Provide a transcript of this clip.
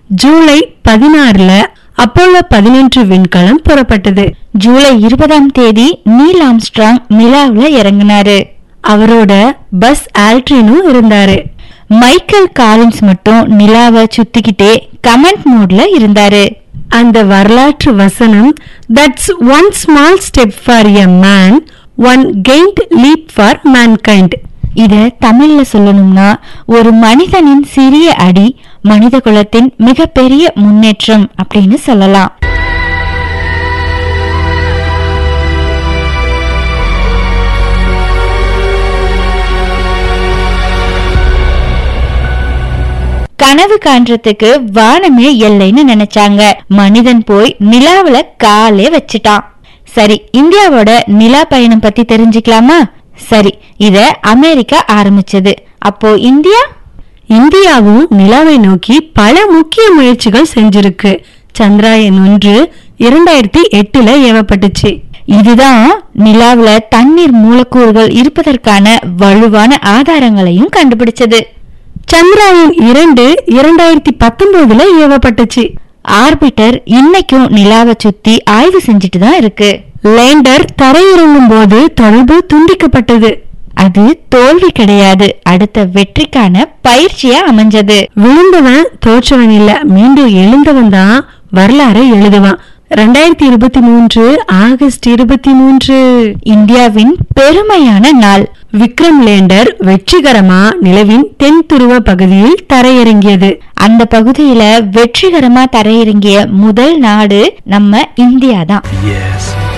ஜூலை பதினாறுல அப்போலோ பதினொன்று விண்கலம் புறப்பட்டது ஜூலை இருபதாம் தேதி நீல் ஆம்ஸ்ட்ராங் நிலாவுல இறங்குனாரு அவரோட பஸ் ஆல்ட்ரினும் இருந்தாரு மைக்கேல் காலின்ஸ் மட்டும் நிலாவை சுத்திக்கிட்டே கமெண்ட் மோட்ல இருந்தாரு அந்த வரலாற்று வசனம் that's one small step for a man one giant leap for mankind இத தமிழ்ல சொல்லணும்னா ஒரு மனிதனின் சிறிய அடி மனித குலத்தின் மிகப்பெரிய முன்னேற்றம் அப்படின்னு சொல்லலாம் கனவு காண்றதுக்கு வானமே எல்லைன்னு நினைச்சாங்க மனிதன் போய் நிலாவுல காலே வச்சுட்டான் சரி இந்தியாவோட நிலா பயணம் பத்தி தெரிஞ்சுக்கலாமா சரி இத அமெரிக்கா ஆரம்பிச்சது அப்போ இந்தியா இந்தியாவும் நிலாவை நோக்கி பல முக்கிய முயற்சிகள் செஞ்சிருக்கு சந்திராயன் ஒன்று இரண்டாயிரத்தி எட்டுல ஏவப்பட்டுச்சு இதுதான் நிலாவுல தண்ணீர் மூலக்கூறுகள் இருப்பதற்கான வலுவான ஆதாரங்களையும் கண்டுபிடிச்சது சந்திராயன் இரண்டு இரண்டாயிரத்தி பத்தொன்பதுல ஏவப்பட்டுச்சு ஆர்பிட்டர் இன்னைக்கும் நிலாவை சுத்தி ஆய்வு செஞ்சுட்டு தான் இருக்கு லேண்டர் தரையிறங்கும் போது தொடர்பு துண்டிக்கப்பட்டது அது தோல்வி கிடையாது அடுத்த வெற்றிக்கான பயிற்சியா அமைஞ்சது விழுந்தவன் தோற்றவன் இல்ல மீண்டும் எழுந்தவன் தான் வரலாறை எழுதுவான் ரெண்டாயிரத்தி இருபத்தி மூன்று ஆகஸ்ட் இருபத்தி மூன்று இந்தியாவின் பெருமையான நாள் விக்ரம் லேண்டர் வெற்றிகரமா நிலவின் தென் துருவ பகுதியில் தரையிறங்கியது அந்த பகுதியில வெற்றிகரமா தரையிறங்கிய முதல் நாடு நம்ம இந்தியா தான் Yes,